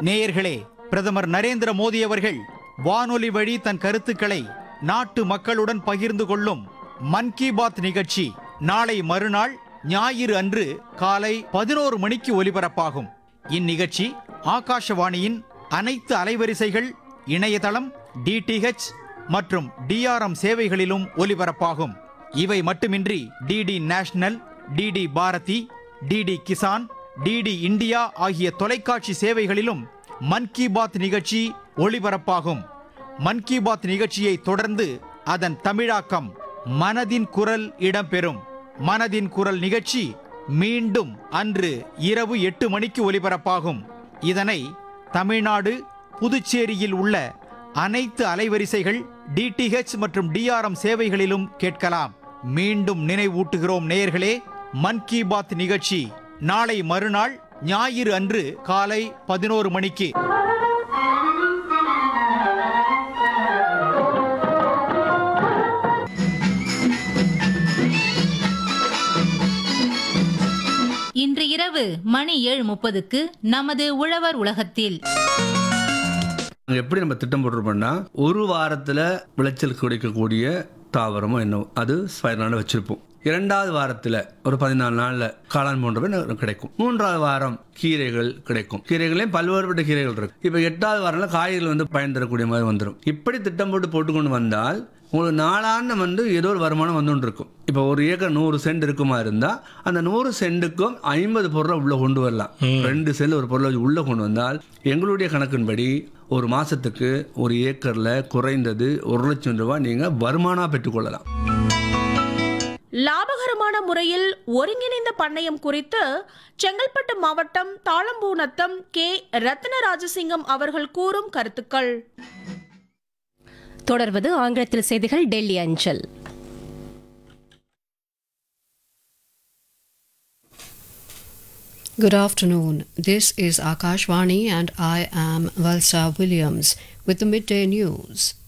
நேயர்களே பிரதமர் நரேந்திர மோடி அவர்கள் வானொலி வழி தன் கருத்துக்களை நாட்டு மக்களுடன் பகிர்ந்து கொள்ளும் மன் கி பாத் நிகழ்ச்சி நாளை மறுநாள் ஞாயிறு அன்று காலை பதினோரு மணிக்கு ஒலிபரப்பாகும் இந்நிகழ்ச்சி ஆகாஷவாணியின் அனைத்து அலைவரிசைகள் இணையதளம் டிடிஹெச் மற்றும் டிஆர்எம் சேவைகளிலும் ஒலிபரப்பாகும் இவை மட்டுமின்றி D D national D D Bharati D D Kisan D D India ஆகிய தொலைக்காட்சி சேவைகளிலும் மன் கி பாத் நிகழ்ச்சி ஒளிபரப்பாகும் மன் கி பாத் நிகழ்ச்சியை தொடர்ந்து அதன் தமிழாக்கம் மனதின் குரல் இடம்பெறும் மனதின் குரல் நிகழ்ச்சி மீண்டும் அன்று இரவு எட்டு மணிக்கு ஒலிபரப்பாகும் இதனை தமிழ்நாடு புதுச்சேரியில் உள்ள அனைத்து அலைவரிசைகள் டிடிஹெச் மற்றும் டிஆர்எம் சேவைகளிலும் கேட்கலாம் மீண்டும் நினைவூட்டுகிறோம் நேயர்களே மன் கி பாத் நிகழ்ச்சி நாளை மறுநாள் ஞாயிறு அன்று காலை பதினோரு மணிக்கு இன்று இரவு மணி ஏழு முப்பதுக்கு நமது உழவர் உலகத்தில் அங்க எப்படி நம்ம திட்டம் போட்டிருப்போம்னா ஒரு வாரத்துல விளைச்சல் கிடைக்கக்கூடிய தாவரமோ என்னவோ அது ஸ்பைரலான வச்சிருப்போம் இரண்டாவது வாரத்துல ஒரு பதினாலு நாள்ல காளான் போன்றவை நமக்கு கிடைக்கும் மூன்றாவது வாரம் கீரைகள் கிடைக்கும் கீரைகளையும் பல்வேறுபட்ட கீரைகள் இருக்கு இப்போ எட்டாவது வாரம்ல காய்கறிகள் வந்து பயன் தரக்கூடிய மாதிரி வந்துடும் இப்படி திட்டம் போட்டு போட்டுக்கொண்டு வந்தால் உங்களுக்கு நாளாண்டு வந்து ஏதோ ஒரு வருமானம் வந்துட்டு இருக்கும் இப்போ ஒரு ஏக்கர் நூறு சென்ட் இருக்குமா இருந்தால் அந்த நூறு சென்ட்டுக்கும் ஐம்பது பொருளை உள்ள கொண்டு வரலாம் ரெண்டு சென்ட் ஒரு பொருளை உள்ள கொண்டு வந்தால் எங்களுடைய கணக்கின்படி ஒரு மாசத்துக்கு ஒரு ஏக்கர்ல குறைந்தது ஒரு லட்சம் ரூபாய் நீங்க வருமானம் பெற்றுக்கொள்ளலாம் லாபகரமான முறையில் ஒருங்கிணைந்த பண்ணையம் குறித்து செங்கல்பட்டு மாவட்டம் தாளம்பூநத்தம் கே ரத்ன ராஜசிங்கம் அவர்கள் கூறும் கருத்துக்கள் தொடர்வது ஆங்கிலத்தில் செய்திகள் டெல்லி அஞ்சல் Good afternoon. This is Akashvani and I am Valsa Williams with the midday news.